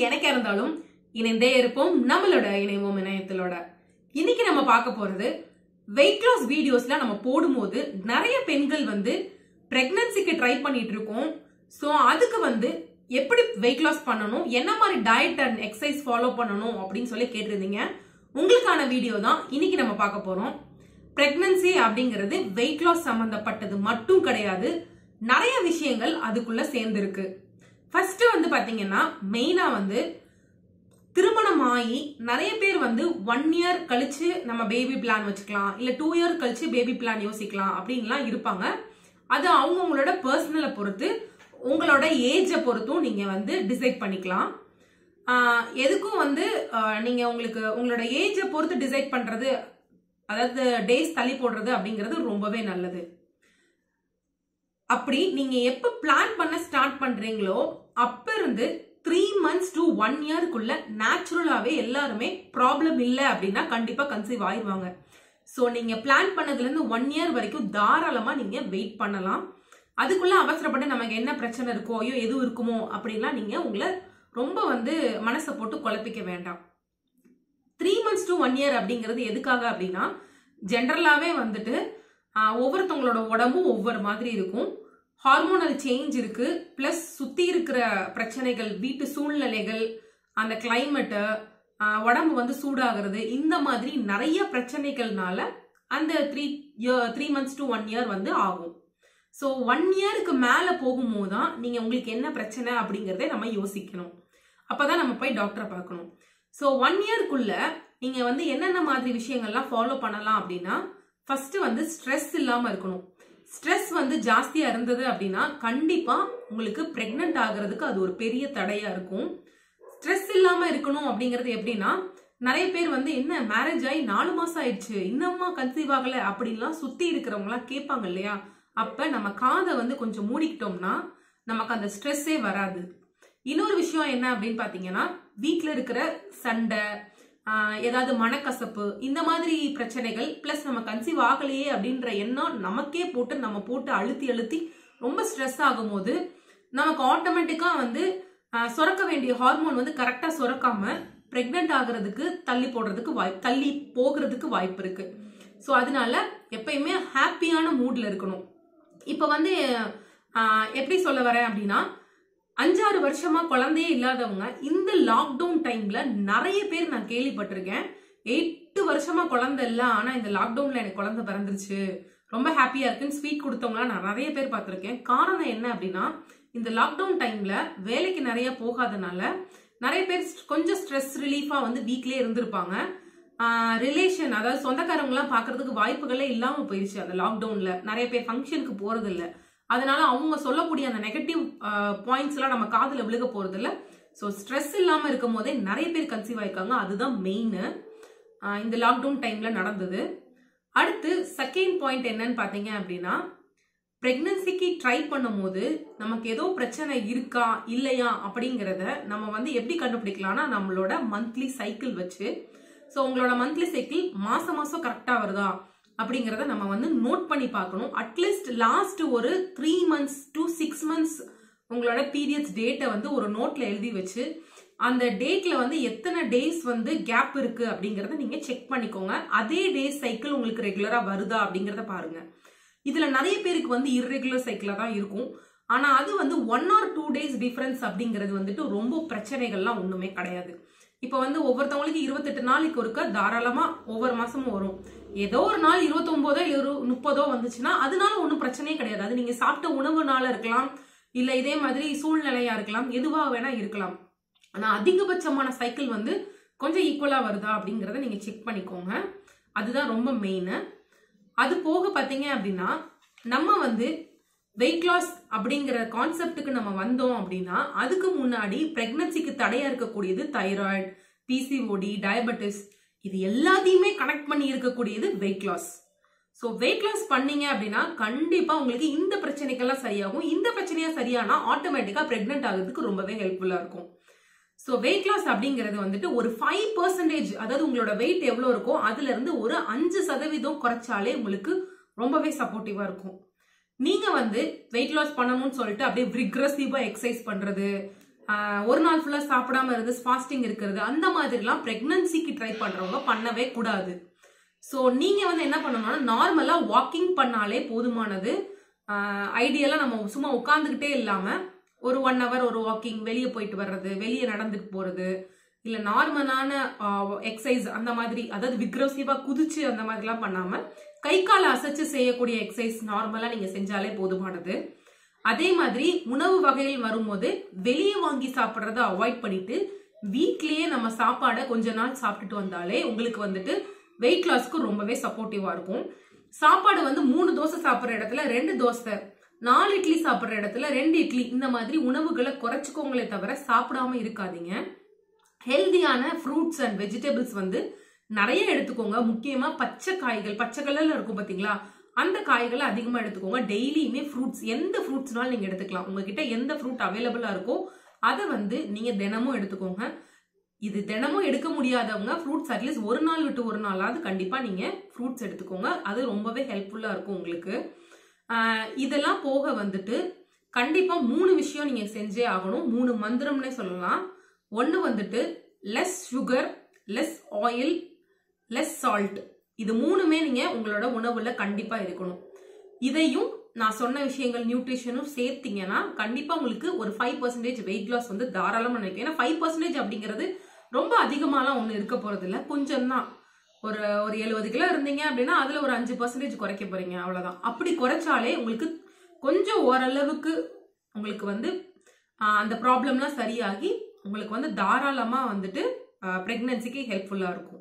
எனக்கா இருந்தாலும் இணைந்தே இருப்போம் நம்மளோட இணைவோம் இணையத்திலோட இன்னைக்கு நம்ம பார்க்க போறது வெயிட் லாஸ் வீடியோஸ்ல நம்ம போடும்போது நிறைய பெண்கள் வந்து பிரெக்னன்சிக்கு ட்ரை பண்ணிட்டு இருக்கோம் ஸோ அதுக்கு வந்து எப்படி வெயிட் லாஸ் பண்ணணும் என்ன மாதிரி டயட் அண்ட் எக்ஸசைஸ் ஃபாலோ பண்ணணும் அப்படின்னு சொல்லி கேட்டிருந்தீங்க உங்களுக்கான வீடியோ தான் இன்னைக்கு நம்ம பார்க்க போறோம் பிரெக்னன்சி அப்படிங்கிறது வெயிட் லாஸ் சம்பந்தப்பட்டது மட்டும் கிடையாது நிறைய விஷயங்கள் அதுக்குள்ள சேர்ந்துருக்கு ஃபர்ஸ்ட் வந்து பாத்தீங்கன்னா மெயினா வந்து திருமணம் ஆகி நிறைய பேர் வந்து ஒன் இயர் கழிச்சு நம்ம பேபி பிளான் வச்சுக்கலாம் இல்ல டூ இயர் கழிச்சு பேபி பிளான் யோசிக்கலாம் அப்படின்லாம் இருப்பாங்க அது அவங்கவுங்களோட பர்சனலை பொறுத்து உங்களோட ஏஜை பொறுத்தும் நீங்க வந்து டிசைட் பண்ணிக்கலாம் ஆஹ் எதுக்கும் வந்து ஆஹ் நீங்க உங்களுக்கு உங்களோட ஏஜை பொறுத்து டிசைட் பண்றது அதாவது டேஸ் தள்ளி போடுறது அப்படிங்கிறது ரொம்பவே நல்லது அப்படி நீங்க எப்ப பிளான் பண்ண ஸ்டார்ட் பண்றீங்களோ அப்ப இருந்து த்ரீ மந்த்ஸ் டு ஒன் இயர்க்குள்ள நேச்சுரலாவே எல்லாருமே ப்ராப்ளம் இல்லை அப்படின்னா கண்டிப்பா கன்சீவ் ஆயிடுவாங்க ஸோ நீங்க பிளான் பண்ணதுல இருந்து ஒன் இயர் வரைக்கும் தாராளமா நீங்க வெயிட் பண்ணலாம் அதுக்குள்ள அவசரப்பட்டு நமக்கு என்ன பிரச்சனை இருக்கோ ஐயோ எது இருக்குமோ அப்படின்லாம் நீங்க உங்களை ரொம்ப வந்து மனசை போட்டு குழப்பிக்க வேண்டாம் three months to one year அப்படிங்கிறது எதுக்காக அப்படின்னா ஜென்ரலாவே வந்துட்டு ஆஹ், ஒவ்வொருத்தவங்களோட உடம்பும் ஒவ்வொரு மாதிரி இருக்கும் ஹார்மோனல் சேஞ்ச் இருக்கு பிளஸ் சுத்தி இருக்கிற பிரச்சனைகள் வீட்டு சூழ்நிலைகள் அந்த கிளைமேட்டு உடம்பு வந்து சூடாகிறது இந்த மாதிரி நிறைய பிரச்சனைகள்னால அந்த three three months to one year வந்து ஆகும் ஸோ ஒன் இயருக்கு மேலே போகும்போது தான் நீங்கள் உங்களுக்கு என்ன பிரச்சனை அப்படிங்கிறத நம்ம யோசிக்கணும் அப்பதான் நம்ம போய் டாக்டரை பார்க்கணும் ஸோ ஒன் இயர்க்குள்ள நீங்கள் வந்து என்னென்ன மாதிரி விஷயங்கள்லாம் ஃபாலோ பண்ணலாம் அப்படின்னா ஃபர்ஸ்ட் வந்து ஸ்ட்ரெஸ் இல்லாமல் இருக்கணும் ஸ்ட்ரெஸ் வந்து ஜாஸ்தியா இருந்தது அப்படின்னா கண்டிப்பா உங்களுக்கு பிரெக்னென்ட் ஆகுறதுக்கு அது ஒரு பெரிய தடையா இருக்கும் ஸ்ட்ரெஸ் இல்லாம இருக்கணும் அப்படிங்கிறது எப்படின்னா நிறைய பேர் வந்து என்ன மேரேஜ் ஆகி நாலு மாசம் ஆயிடுச்சு இன்னுமா கன்சீவ் ஆகல அப்படின்லாம் சுத்தி இருக்கிறவங்க எல்லாம் கேட்பாங்க இல்லையா அப்ப நம்ம காதை வந்து கொஞ்சம் மூடிக்கிட்டோம்னா நமக்கு அந்த ஸ்ட்ரெஸ்ஸே வராது இன்னொரு விஷயம் என்ன அப்படின்னு பாத்தீங்கன்னா வீட்ல இருக்கிற சண்டை ஆஹ், ஏதாவது மனக்கசப்பு இந்த மாதிரி பிரச்சனைகள் பிளஸ் நம்ம கன்சீவ் ஆகலையே அப்படின்ற எண்ணம் நமக்கே போட்டு நம்ம போட்டு அழுத்தி அழுத்தி ரொம்ப ஸ்ட்ரெஸ் ஆகும்போது நமக்கு ஆட்டோமேட்டிக்கா வந்து ஆஹ், சுரக்க வேண்டிய ஹார்மோன் வந்து கரெக்டா சுரக்காம பிரெக்னென்ட் ஆகுறதுக்கு தள்ளி போடுறதுக்கு வாய்ப்பு தள்ளி போகிறதுக்கு வாய்ப்பு இருக்கு ஸோ அதனால எப்பயுமே ஹாப்பியான மூட்ல இருக்கணும் இப்போ வந்து ஆஹ், எப்படி சொல்ல வரேன் அப்படின்னா அஞ்சாறு வருஷமா குழந்தையே இல்லாதவங்க இந்த லாக்டவுன் டைம்ல நிறைய பேர் நான் கேள்விப்பட்டிருக்கேன் எட்டு வருஷமா குழந்தை இல்ல ஆனா இந்த லாக்டவுன்ல எனக்கு குழந்தை பிறந்துருச்சு ரொம்ப ஹாப்பியா இருக்குன்னு ஸ்வீட் கொடுத்தவங்கள நான் நிறைய பேர் பார்த்திருக்கேன் காரணம் என்ன அப்படின்னா இந்த லாக்டவுன் டைம்ல வேலைக்கு நிறைய போகாதனால நிறைய பேர் கொஞ்சம் ஸ்ட்ரெஸ் ரிலீஃபா வந்து வீட்லயே இருந்திருப்பாங்க ரிலேஷன் அதாவது சொந்தக்காரங்களாம் பார்க்கறதுக்கு வாய்ப்புகளே இல்லாம போயிருச்சு அந்த லாக்டவுன்ல நிறைய பேர் ஃபங்க்ஷனுக்கு போறது இல்ல அதனால அவங்க சொல்லக்கூடிய அந்த நெகட்டிவ் பாயிண்ட்ஸ் எல்லாம் நம்ம காதுல விழுக போறது இல்ல ஸோ ஸ்ட்ரெஸ் இல்லாம இருக்கும் போதே நிறைய பேர் கன்சீவ் ஆயிருக்காங்க அதுதான் மெயின் இந்த லாக்டவுன் டைம்ல நடந்தது அடுத்து செகண்ட் பாயிண்ட் என்னன்னு பாத்தீங்க அப்படின்னா பிரெக்னன்சிக்கு ட்ரை பண்ணும்போது நமக்கு ஏதோ பிரச்சனை இருக்கா இல்லையா அப்படிங்கிறத நம்ம வந்து எப்படி கண்டுபிடிக்கலாம்னா நம்மளோட மந்த்லி சைக்கிள் வச்சு ஸோ உங்களோட மந்த்லி சைக்கிள் மாசம் மாசம் கரெக்டா வருதா அப்படிங்கிறத நம்ம வந்து நோட் பண்ணி பார்க்கணும் அட்லீஸ்ட் லாஸ்ட் ஒரு three months to six months உங்களோட பீரியட்ஸ் டேட்டை வந்து ஒரு நோட்ல எழுதி வச்சு அந்த டேட்ல வந்து எத்தனை டேஸ் வந்து கேப் இருக்கு அப்படிங்கறத நீங்க செக் பண்ணிக்கோங்க அதே டேஸ் சைக்கிள் உங்களுக்கு ரெகுலரா வருதா அப்படிங்கறத பாருங்க இதுல நிறைய பேருக்கு வந்து இர்ரெகுலர் சைக்கிளா தான் இருக்கும் ஆனா அது வந்து one or two days difference அப்படிங்கிறது வந்துட்டு ரொம்ப பிரச்சனைகள்லாம் ஒண்ணுமே கிடையாது இப்போ வந்து ஒவ்வொருத்தவங்களுக்கு இருபத்தெட்டு நாளைக்கு ஒருக்க தாராளமா ஒவ்வொரு மாசமும் வரும் ஏதோ ஒரு நாள் இருபத்தொன்பதோ இரு முப்பதோ வந்துச்சுன்னா அதனால ஒன்றும் பிரச்சனையே கிடையாது அது நீங்க சாப்பிட்ட உணவுனால இருக்கலாம் இல்ல இதே மாதிரி சூழ்நிலையா இருக்கலாம் எதுவா வேணா இருக்கலாம் ஆனா அதிகபட்சமான சைக்கிள் வந்து கொஞ்சம் ஈக்குவலா வருதா அப்படிங்கறத நீங்க செக் பண்ணிக்கோங்க அதுதான் ரொம்ப மெயின் அது போக பாத்தீங்க அப்படின்னா நம்ம வந்து வெயிட் லாஸ் அப்படிங்கிற கான்செப்டுக்கு நம்ம வந்தோம் அப்படின்னா அதுக்கு முன்னாடி பிரெக்னன்சிக்கு தடையா இருக்கக்கூடியது தைராய்டு பிசிஓடி டயபெட்டிஸ் இது எல்லாத்தையுமே கனெக்ட் பண்ணி இருக்கக்கூடியது weight loss so weight loss பண்ணீங்க அப்படின்னா கண்டிப்பா உங்களுக்கு இந்த பிரச்சனைக்கெல்லாம் சரியாகும் இந்த பிரச்சனையா சரியானா ஆட்டோமேட்டிக்கா பிரெக்னென்ட் ஆகிறதுக்கு ரொம்பவே ஹெல்ப்ஃபுல்லா இருக்கும் ஸோ வெயிட் லாஸ் அப்படிங்கிறது வந்துட்டு ஒரு ஃபைவ் பர்சன்டேஜ் அதாவது உங்களோட வெயிட் எவ்வளோ இருக்கோ அதுல இருந்து ஒரு அஞ்சு சதவீதம் குறைச்சாலே உங்களுக்கு ரொம்பவே சப்போர்ட்டிவா இருக்கும் நீங்க வந்து வெயிட் லாஸ் பண்ணணும்னு சொல்லிட்டு அப்படியே ரிக்ரஸிவா எக்ஸசைஸ் பண்றது ஆஹ், ஒரு நாள் ஃபுல்லா சாப்பிடாம இருந்து ஃபாஸ்டிங் இருக்கிறது அந்த மாதிரிலாம் பிரெக்னன்சிக்கு ட்ரை பண்றவங்க பண்ணவே கூடாது ஸோ நீங்க வந்து என்ன பண்ணணும்னா நார்மலா வாக்கிங் பண்ணாலே போதுமானது ஐடியலா நம்ம சும்மா உட்காந்துக்கிட்டே இல்லாம ஒரு ஒன் ஹவர் ஒரு வாக்கிங் வெளியே போயிட்டு வர்றது வெளியே நடந்துட்டு போறது இல்ல நார்மலான எக்ஸசைஸ் அந்த மாதிரி அதாவது விக்ரசிவா குதிச்சு அந்த மாதிரிலாம் பண்ணாம கை காலை அசைச்சு செய்யக்கூடிய எக்ஸசைஸ் நார்மலா நீங்க செஞ்சாலே போதுமானது அதே மாதிரி உணவு வகையில் வரும்போது வெளியே வாங்கி சாப்பிட்றத அவாய்ட் பண்ணிட்டு வீட்லயே நம்ம சாப்பாடை கொஞ்ச நாள் சாப்பிட்டுட்டு வந்தாலே உங்களுக்கு வந்துட்டு வெயிட் லாஸ்க்கு ரொம்பவே சப்போர்ட்டிவா இருக்கும் சாப்பாடு வந்து மூணு தோசை சாப்பிட்ற இடத்துல ரெண்டு தோசை நாலு இட்லி சாப்பிட்ற இடத்துல ரெண்டு இட்லி இந்த மாதிரி உணவுகளை குறைச்சிக்கோங்களே தவிர சாப்பிடாம இருக்காதீங்க ஹெல்தியான ஃப்ரூட்ஸ் அண்ட் வெஜிடபிள்ஸ் வந்து நிறைய எடுத்துக்கோங்க முக்கியமா பச்சை காய்கள் பச்சை கலர்ல இருக்கும் பாத்தீங்களா அந்த காய்களை அதிகமா எடுத்துக்கோங்க டெய்லியுமே ஃப்ரூட்ஸ் எந்த ஃப்ரூட்ஸ்னாலும் நீங்க எடுத்துக்கலாம் உங்ககிட்ட எந்த ஃப்ரூட் அவைலபிளா இருக்கோ அதை வந்து நீங்க தினமும் எடுத்துக்கோங்க இது தினமும் எடுக்க முடியாதவங்க ஃப்ரூட்ஸ் அட்லீஸ்ட் ஒரு நாள் விட்டு ஒரு நாளாவது கண்டிப்பா நீங்க ஃப்ரூட்ஸ் எடுத்துக்கோங்க அது ரொம்பவே ஹெல்ப்ஃபுல்லா இருக்கும் உங்களுக்கு ஆஹ் இதெல்லாம் போக வந்துட்டு கண்டிப்பா மூணு விஷயம் நீங்க செஞ்சே ஆகணும் மூணு மந்திரம்னே சொல்லலாம் ஒன்னு வந்துட்டு less sugar less oil less salt இது மூணுமே நீங்க உங்களோட உணவுல கண்டிப்பா இருக்கணும் இதையும் நான் சொன்ன விஷயங்கள் நியூட்ரிஷனும் சேர்த்தீங்கன்னா கண்டிப்பா உங்களுக்கு ஒரு ஃபைவ் பர்சன்டேஜ் வெயிட் லாஸ் வந்து தாராளமா நினைக்கும் ஏன்னா ஃபைவ் பர்சன்டேஜ் அப்படிங்கிறது ரொம்ப அதிகமாலாம் ஒன்றும் இருக்க போறது இல்ல கொஞ்சம் தான் ஒரு ஒரு எழுபது கிலோ இருந்தீங்க அப்படின்னா அதுல ஒரு அஞ்சு பர்சன்டேஜ் குறைக்க போறீங்க அவ்வளவுதான் அப்படி குறைச்சாலே உங்களுக்கு கொஞ்சம் ஓரளவுக்கு உங்களுக்கு வந்து ஆஹ், அந்த ப்ராப்ளம்லாம் சரியாகி உங்களுக்கு வந்து தாராளமா வந்துட்டு ப்ரெக்னன்சிக்கு ஹெல்ப்ஃபுல்லா இருக்கும்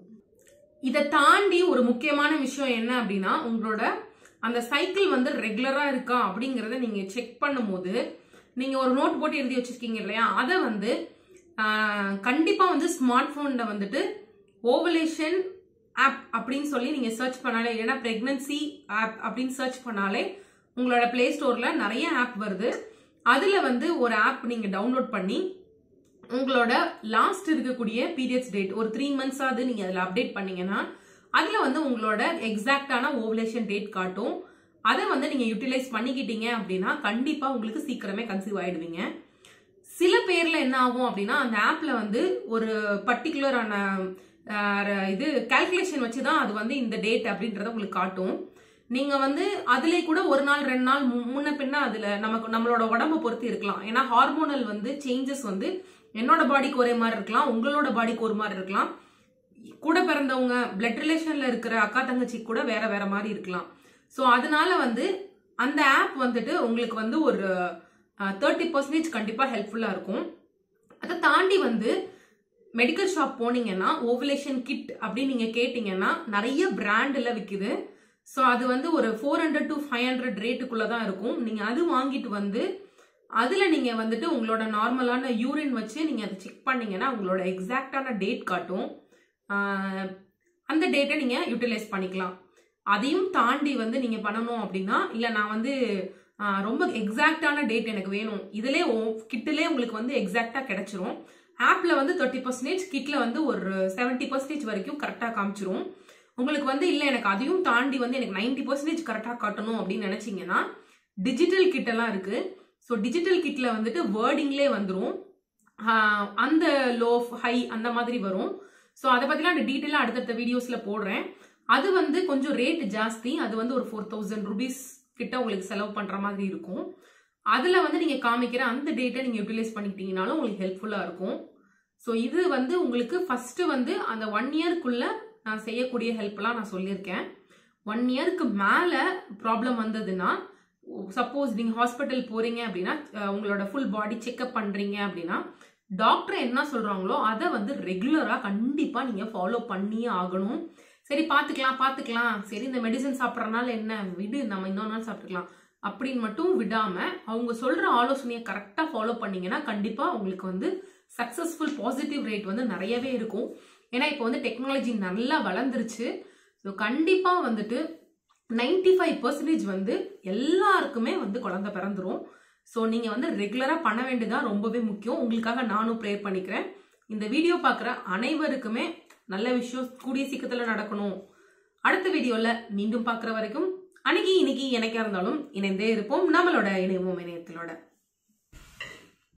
இதை தாண்டி ஒரு முக்கியமான விஷயம் என்ன அப்படின்னா உங்களோட அந்த சைக்கிள் வந்து ரெகுலரா இருக்கா அப்படிங்கறத நீங்க செக் பண்ணும்போது நீங்க ஒரு நோட் போட்டு எழுதி வச்சிருக்கீங்க இல்லையா அதை வந்து ஆஹ், கண்டிப்பா வந்து ஸ்மார்ட் போன்ல வந்துட்டு ஓவலேஷன் ஆப் அப்படின்னு சொல்லி நீங்க சர்ச் பண்ணாலே இல்லைன்னா பிரெக்னன்சி ஆப் அப்படின்னு சர்ச் பண்ணாலே உங்களோட பிளே ஸ்டோர்ல நிறைய ஆப் வருது அதுல வந்து ஒரு ஆப் நீங்க டவுன்லோட் பண்ணி உங்களோட லாஸ்ட் இருக்கக்கூடிய பீரியட்ஸ் டேட் ஒரு த்ரீ மந்த்ஸ் ஆகுது நீங்க அதுல அப்டேட் பண்ணீங்கன்னா அதுல வந்து உங்களோட எக்ஸாக்டான ஓவலேஷன் டேட் காட்டும் அதை வந்து நீங்க யூட்டிலைஸ் பண்ணிக்கிட்டீங்க அப்படின்னா கண்டிப்பா உங்களுக்கு சீக்கிரமே கன்சீவ் ஆயிடுவீங்க சில பேர்ல என்ன ஆகும் அப்படின்னா அந்த ஆப்ல வந்து ஒரு பர்டிகுலரான இது கால்குலேஷன் வச்சு தான் அது வந்து இந்த டேட் அப்படின்றத உங்களுக்கு காட்டும் நீங்க வந்து அதுல கூட ஒரு நாள் ரெண்டு நாள் மு- முன்ன பின்ன அதுல நமக்கு நம்மளோட உடம்ப பொறுத்து இருக்கலாம் ஏன்னா ஹார்மோனல் வந்து சேஞ்சஸ் வந்து என்னோட பாடிக்கு ஒரே மாதிரி இருக்கலாம் உங்களோட பாடிக்கு ஒரு மாதிரி இருக்கலாம் கூட பிறந்தவங்க பிளட் ரிலேஷன்ல இருக்கிற அக்கா தங்கச்சி கூட வேற வேற மாதிரி இருக்கலாம் ஸோ அதனால வந்து அந்த ஆப் வந்துட்டு உங்களுக்கு வந்து ஒரு தேர்ட்டி பர்சன்டேஜ் கண்டிப்பா ஹெல்ப்ஃபுல்லா இருக்கும் அதை தாண்டி வந்து மெடிக்கல் ஷாப் போனீங்கன்னா ஓவலேஷன் கிட் அப்படின்னு நீங்க கேட்டீங்கன்னா நிறைய பிராண்ட்ல விக்குது ஸோ அது வந்து ஒரு four hundred to five hundred ரேட்டுக்குள்ள தான் இருக்கும் நீங்க அது வாங்கிட்டு வந்து அதுல நீங்க வந்துட்டு உங்களோட நார்மலான யூரின் வச்சு நீங்க அதை செக் பண்ணீங்கன்னா உங்களோட எக்ஸாக்டான டேட் காட்டும் ஆஹ் அந்த டேட்டை நீங்க யூட்டிலைஸ் பண்ணிக்கலாம் அதையும் தாண்டி வந்து நீங்க பண்ணணும் அப்படின்னா இல்ல நான் வந்து ஆஹ் ரொம்ப எக்ஸாக்டான டேட் எனக்கு வேணும் இதுலே கிட்டிலே உங்களுக்கு வந்து எக்ஸாக்டா கிடைச்சிரும் ஆப்ல வந்து தேர்ட்டி பர்சன்டேஜ் கிட்ல வந்து ஒரு செவன்டி பர்சன்டேஜ் வரைக்கும் கரெக்டா காமிச்சிரும் உங்களுக்கு வந்து இல்ல எனக்கு அதையும் தாண்டி வந்து எனக்கு நைன்டி பர்சன்டேஜ் கரெக்டா காட்டணும் அப்படின்னு நினைச்சீங்கன்னா டிஜிட்டல் கிட் எல்லாம் இருக்கு ஸோ டிஜிட்டல் கிட்ல வந்துட்டு வேர்டிங்லே வந்துரும் ஆஹ் அந்த லோ ஹை அந்த மாதிரி வரும் ஸோ அதை பத்திலாம் நான் டீட்டெயிலாக அடுத்தடுத்த வீடியோஸ்ல போடுறேன் அது வந்து கொஞ்சம் ரேட் ஜாஸ்தி அது வந்து ஒரு ஃபோர் தௌசண்ட் ருபீஸ் கிட்ட உங்களுக்கு செலவு பண்ற மாதிரி இருக்கும் அதுல வந்து நீங்க காமிக்கிற அந்த டேட்டை நீங்க யூட்டிலைஸ் பண்ணிக்கிட்டீங்கனாலும் உங்களுக்கு ஹெல்ப்ஃபுல்லா இருக்கும் ஸோ இது வந்து உங்களுக்கு ஃபர்ஸ்ட் வந்து அந்த ஒன் இயர்க்குள்ள நான் செய்யக்கூடிய ஹெல்ப்லாம் நான் சொல்லியிருக்கேன் ஒன் இயருக்கு மேல ப்ராப்ளம் வந்ததுன்னா சப்போஸ் நீங்க ஹாஸ்பிட்டல் போறீங்க அப்படின்னா அஹ், உங்களோட ஃபுல் பாடி செக்அப் பண்றீங்க அப்படின்னா டாக்டர் என்ன சொல்றாங்களோ அதை வந்து ரெகுலரா கண்டிப்பா நீங்க ஃபாலோ பண்ணியே ஆகணும் சரி பாத்துக்கலாம் பாத்துக்கலாம் சரி இந்த மெடிசன் சாப்பிட்றனால என்ன விடு நம்ம இன்னொரு நாள் சாப்பிட்டுக்கலாம் அப்படின்னு மட்டும் விடாம அவங்க சொல்ற ஆலோசனையை கரெக்டா ஃபாலோ பண்ணீங்கன்னா கண்டிப்பா உங்களுக்கு வந்து சக்சஸ்ஃபுல் பாசிட்டிவ் ரேட் வந்து நிறையவே இருக்கும் ஏன்னா இப்போ வந்து டெக்னாலஜி நல்லா வளர்ந்துருச்சு ஸோ கண்டிப்பா வந்துட்டு 95% ஃபைவ் பர்சன்டேஜ் வந்து எல்லாருக்குமே வந்து குழந்தை பிறந்துரும் ஸோ நீங்க வந்து ரெகுலரா பண்ண வேண்டியதான் ரொம்பவே முக்கியம் உங்களுக்காக நானும் ப்ரேயர் பண்ணிக்கிறேன் இந்த வீடியோ பார்க்குற அனைவருக்குமே நல்ல விஷயம் கூடிய சீக்கிரத்துல நடக்கணும் அடுத்த வீடியோல மீண்டும் பார்க்குற வரைக்கும் அன்னைக்கு இன்னைக்கு எனக்கா இருந்தாலும் இணைந்தே இருப்போம் நம்மளோட இணையமும் இணையத்திலோட